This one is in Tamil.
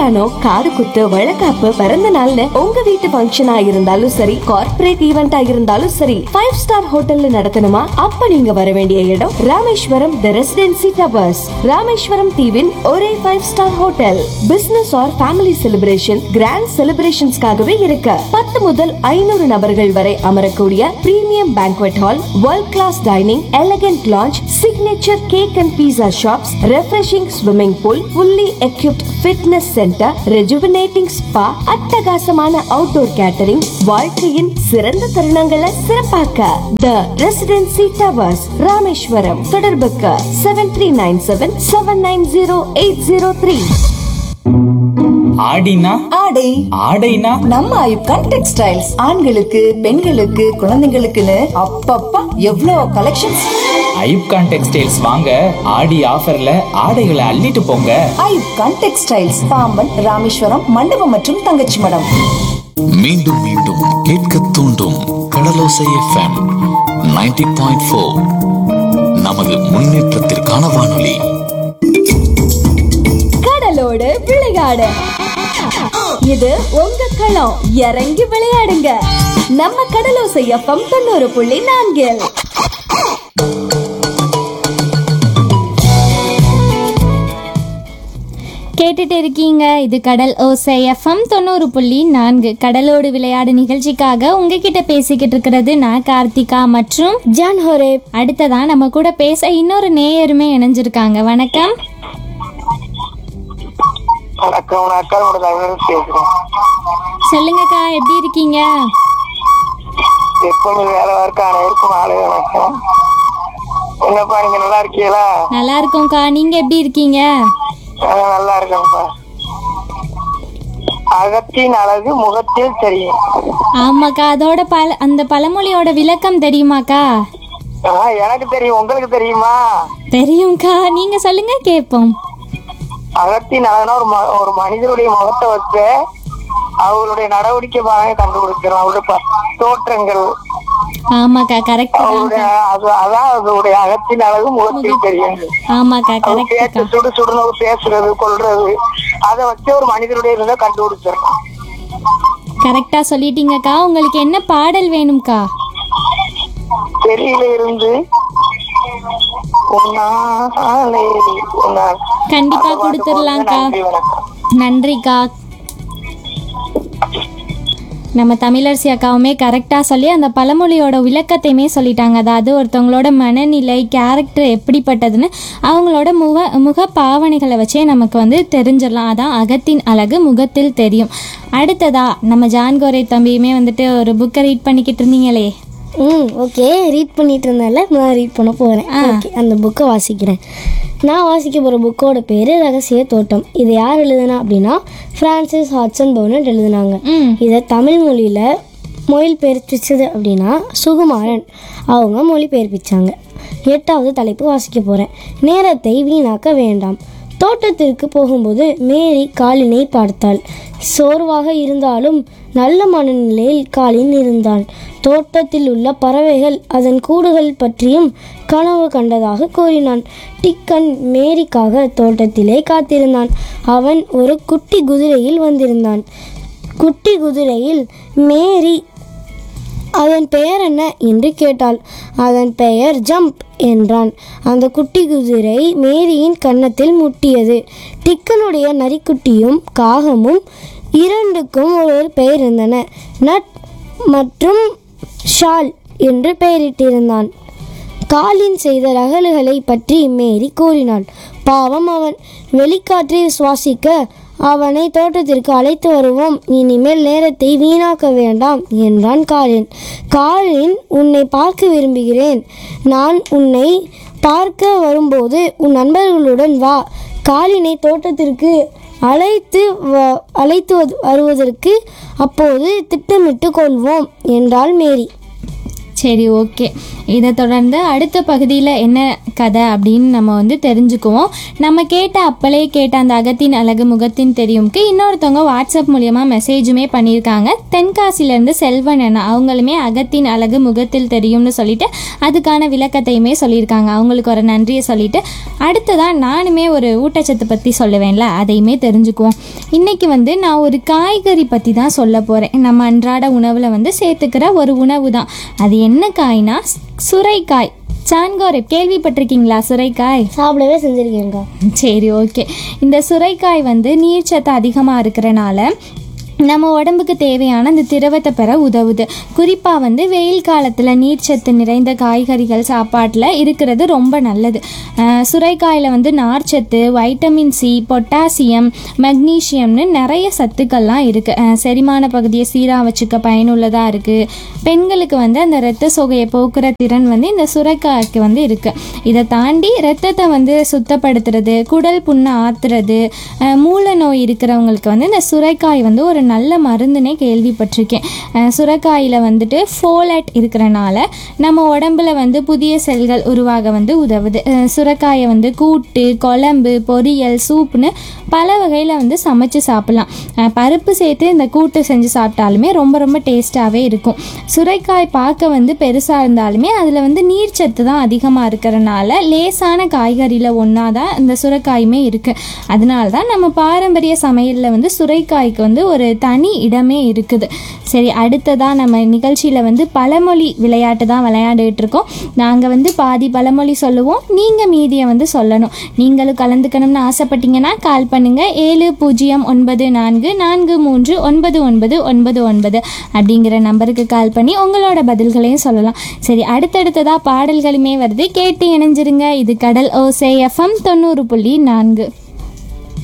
கல்யாணம் காது குத்து வழக்காப்பு பிறந்த நாள்னு உங்க வீட்டு ஃபங்க்ஷனா இருந்தாலும் சரி கார்ப்பரேட் ஈவெண்டா இருந்தாலும் சரி ஃபைவ் ஸ்டார் ஹோட்டல்ல நடத்தணுமா அப்ப நீங்க வர வேண்டிய இடம் Rameswaram the residency towers Rameswaram தீவின் ஒரே five star hotel business or family celebration grand செலிப்ரேஷன்ஸ்க்காகவே இருக்கு பத்து முதல் ஐநூறு நபர்கள் வரை அமரக்கூடிய premium banquet hall world class dining elegant lawns signature cake and pizza shops refreshing swimming pool fully equipped fitness centre rejuvenating spa அட்டகாசமான அவுட்டோர் கேட்டரிங் வாழ்க்கையின் சிறந்த தருணங்களை சிறப்பாக்க த ரெசிடென்சி டவர்ஸ் ராமேஸ்வரம் தொடர்புக்கு seven three nine seven seven nine zero eight zero three ஆடினா ஆடை ஆடைனா நம்ம ஐப்கான் டெக்ஸ்டைல்ஸ் ஆண்களுக்கு பெண்களுக்கு குழந்தைங்களுக்குன்னு அப்பப்பா எவ்வளோ கலெக்ஷன்ஸ் ஐப்கான் டெக்ஸ்டைல்ஸ் வாங்க ஆடி ஆஃபர்ல ஆடைகளை அள்ளிட்டு போங்க ஐப்கான் டெக்ஸ்டைல்ஸ் பாம்பன் ராமேஸ்வரம் மண்டபம் மற்றும் தங்கச்சி மடம் மீண்டும் மீண்டும் கேட்க தூண்டும் கடலோசை எஃப்எம் 90.4 பாயிண்ட் ஃபோர் நமது முன்னேற்றத்திற்கான வானொலி கடலோடு விளையாடு இது உங்க களம் இறங்கி விளையாடுங்க நம்ம கடலோசை எஃப்எம் தொண்ணூறு புள்ளி நான்கில் கேட்டுட்டு இருக்கீங்க இது கடல் ஓசை எஃப்எம் தொண்ணூறு புள்ளி நான்கு கடலோடு விளையாடு நிகழ்ச்சிக்காக உங்ககிட்ட பேசிக்கிட்டு இருக்கிறது நான் கார்த்திகா மற்றும் ஜான் ஹோரே அடுத்ததா நம்ம கூட பேச இன்னொரு நேயருமே இணைஞ்சிருக்காங்க வணக்கம் வணக்கம் நான் அக்காவோட தலைவர் பேசுறேன் சொல்லுங்கக்கா எப்படி இருக்கீங்க எப்பவுமே வேலை இருக்க அனைவருக்கும் ஆளு வணக்கம் என்னப்பா நீங்க நல்லா இருக்கீங்களா நல்லா இருக்கோம்க்கா நீங்க எப்படி இருக்கீங்க நான் நல்லா இருக்கேன்ப்பா அகத்தின் அழகு முகத்தில் தெரியும் ஆமாக்கா அதோட பல அந்த பழமொழியோட விளக்கம் தெரியுமாக்கா ஆஹ், எனக்கு தெரியும் உங்களுக்கு தெரியுமா தெரியும்க்கா நீங்க சொல்லுங்க கேட்போம் அகத்தின் அழகுனா ஒரு ம- ஒரு மனிதனுடைய முகத்தை வச்சு அவருடைய நடவடிக்கை பாருங்க கண்டுபிடிக்கிறோம் அவருடைய ப- தோற்றங்கள் ஆமாக்கா கரெக்ட் அவருடைய அது அதான் அதோடைய அகத்தின் அழகு முகத்தில் தெரியும் ஆமாக்கா அவர் பேச்சு கரெக்ட்க்கா சுடு சுடுன்னு பேசுறது கொள்றது அதை வச்சு ஒரு மனிதனுடைய இதை கண்டுபிடிச்சிடலாம் கரெக்டா சொல்லிட்டீங்கக்கா உங்களுக்கு என்ன பாடல் வேணும்க்கா தெரியல இருந்து உன்னாலே உன்னால். கண்டிப்பா அந்த பாட்டு கொடுத்துடலாம்க்கா போடுங்க. நன்றி, வணக்கம். நன்றிக்கா நம்ம தமிழரசி அக்காவுமே கரெக்டாக சொல்லி அந்த பழமொழியோட விளக்கத்தையுமே சொல்லிட்டாங்க அதாவது ஒருத்தவங்களோட மனநிலை கேரக்டர் எப்படிப்பட்டதுன்னு அவங்களோட முக முக பாவனைகளை வச்சே நமக்கு வந்து தெரிஞ்சிடலாம் அதான் அகத்தின் அழகு முகத்தில் தெரியும் அடுத்ததா நம்ம ஜான்கோரை தம்பியுமே வந்துட்டு ஒரு புக்கை ரீட் பண்ணிக்கிட்டு இருந்தீங்களே ம் ஓகே ரீட் பண்ணிட்டு இருந்தேன்ல நான் ரீட் பண்ண போகிறேன் ஓகே அந்த புக்கை வாசிக்கிறேன் நான் வாசிக்க போகிற புக்கோட பேர் ரகசிய தோட்டம் இது யார் எழுதுனா அப்படின்னா ஃப்ரான்சிஸ் ஹாட்சன் பவுனட் எழுதுனாங்க ம் இதை தமிழ் மொழியில் மொழி பெயர்ப்பிச்சது அப்படின்னா சுகுமாரன் அவங்க மொழி பெயர்ப்பிச்சாங்க எட்டாவது தலைப்பு வாசிக்க போகிறேன் நேரத்தை வீணாக்க வேண்டாம் தோட்டத்திற்கு போகும்போது மேரி காலினை பார்த்தாள் சோர்வாக இருந்தாலும் நல்ல மனநிலையில் காலின் இருந்தான் தோட்டத்தில் உள்ள பறவைகள் அதன் கூடுகள் பற்றியும் கனவு கண்டதாக கூறினான் டிக்கன் மேரிக்காக தோட்டத்திலே காத்திருந்தான் அவன் ஒரு குட்டி குதிரையில் வந்திருந்தான் குட்டி குதிரையில் மேரி அதன் பெயர் என்ன என்று கேட்டாள் அதன் பெயர் ஜம்ப் என்றான் அந்த குட்டி குதிரை மேரியின் கன்னத்தில் முட்டியது டிக்கனுடைய நரிக்குட்டியும் காகமும் இரண்டுக்கும் ஒரு ஒரு பெயர் இருந்தன நட் மற்றும் ஷால் என்று பெயரிட்டிருந்தான் காலின் செய்த ரகலுகளை பற்றி மேரி கூறினாள் பாவம் அவன் வெளிக்காற்றை சுவாசிக்க அவனை தோட்டத்திற்கு அழைத்து வருவோம் இனிமேல் நேரத்தை வீணாக்க வேண்டாம் என்றான் காலின் காலின் உன்னை பார்க்க விரும்புகிறேன் நான் உன்னை பார்க்க வரும்போது உன் நண்பர்களுடன் வா காலினை தோட்டத்திற்கு அழைத்து வ- அழைத்து வது- வருவதற்கு அப்போது திட்டமிட்டு கொள்வோம் என்றாள் மேரி சரி ஓகே இதை தொடர்ந்து அடுத்த பகுதியில் என்ன கதை அப்படின்னு நம்ம வந்து தெரிஞ்சுக்குவோம் நம்ம கேட்ட அப்பளே கேட்ட அந்த அகத்தின் அழகு முகத்தின் தெரியும்க்கு இன்னொருத்தவங்க வாட்ஸ்அப் மூலியமாக மெசேஜுமே பண்ணியிருக்காங்க தென்காசிலேருந்து செல்வன் அண்ணா அவங்களுமே அகத்தின் அழகு முகத்தில் தெரியும்னு சொல்லிட்டு அதுக்கான விளக்கத்தையுமே சொல்லியிருக்காங்க அவங்களுக்கு ஒரு நன்றியை சொல்லிட்டு அடுத்ததான் நானுமே ஒரு ஊட்டச்சத்து பற்றி சொல்லுவேன்ல அதையுமே தெரிஞ்சுக்குவோம் இன்னைக்கு வந்து நான் ஒரு காய்கறி பற்றி தான் சொல்ல போகிறேன் நம்ம அன்றாட உணவில் வந்து சேர்த்துக்கிற ஒரு உணவு தான் அது என்ன காய்னா சுரைக்காய் சான்கோரை கேள்விப்பட்டிருக்கீங்களா சுரைக்காய் சாப்பிடவே செஞ்சுருக்கேங்க்கா சரி ஓகே இந்த சுரைக்காய் வந்து நீர்ச்சத்து அதிகமாக இருக்கிறனால நம்ம உடம்புக்கு தேவையான அந்த திரவத்தை பெற உதவுது குறிப்பாக வந்து வெயில் காலத்தில் நீர்ச்சத்து நிறைந்த காய்கறிகள் சாப்பாட்டில் இருக்கிறது ரொம்ப நல்லது அஹ் சுரைக்காயில் வந்து நார்ச்சத்து வைட்டமின் சி பொட்டாசியம் மெக்னீஷியம்னு நிறைய சத்துக்கள்லாம் இருக்குது செரிமான பகுதியை சீராக வச்சுக்க பயனுள்ளதாக இருக்குது பெண்களுக்கு வந்து அந்த இரத்த சோகையை போக்குற திறன் வந்து இந்த சுரைக்காய்க்கு வந்து இருக்குது இதை தாண்டி இரத்தத்தை வந்து சுத்தப்படுத்துறது குடல் புண்ணை ஆத்துறது அஹ் மூல நோய் இருக்கிறவங்களுக்கு வந்து இந்த சுரைக்காய் வந்து ஒரு நல்ல மருந்துனே கேள்விப்பட்டிருக்கேன் அஹ் சுரைக்காயில் வந்துட்டு ஃபோலட் இருக்கிறனால நம்ம உடம்புல வந்து புதிய செல்கள் உருவாக வந்து உதவுது அஹ் சுரைக்காயை வந்து கூட்டு குழம்பு பொரியல் சூப்னு பல வகையில் வந்து சமைச்சு சாப்பிட்லாம் அஹ் பருப்பு சேர்த்து இந்த கூட்டு செஞ்சு சாப்பிட்டாலுமே ரொம்ப ரொம்ப டேஸ்ட்டாகவே இருக்கும் சுரைக்காய் பார்க்க வந்து பெருசாக இருந்தாலுமே அதில் வந்து நீர்ச்சத்து தான் அதிகமாக இருக்கிறனால லேசான காய்கறியில் ஒன்றா தான் இந்த சுரைக்காயுமே இருக்குது அதனால தான் நம்ம பாரம்பரிய சமையலில் வந்து சுரைக்காய்க்கு வந்து ஒரு தனி இடமே இருக்குது சரி அடுத்ததாக நம்ம நிகழ்ச்சியில் வந்து பழமொழி விளையாட்டு தான் விளையாண்டுட்டு இருக்கோம் நாங்கள் வந்து பாதி பழமொழி சொல்லுவோம் நீங்கள் மீதியை வந்து சொல்லணும் நீங்களும் கலந்துக்கணும்னு ஆசைப்பட்டீங்கன்னா கால் பண்ணுங்கள் ஏழு பூஜ்ஜியம் ஒன்பது நான்கு நான்கு மூன்று ஒன்பது ஒன்பது ஒன்பது ஒன்பது அப்படிங்கிற நம்பருக்கு கால் பண்ணி உங்களோட பதில்களையும் சொல்லலாம் சரி அடுத்தடுத்ததாக பாடல்களுமே வருது கேட்டு இணைஞ்சிருங்க இது கடல் ஓசே எஃப்எம் தொண்ணூறு புள்ளி நான்கு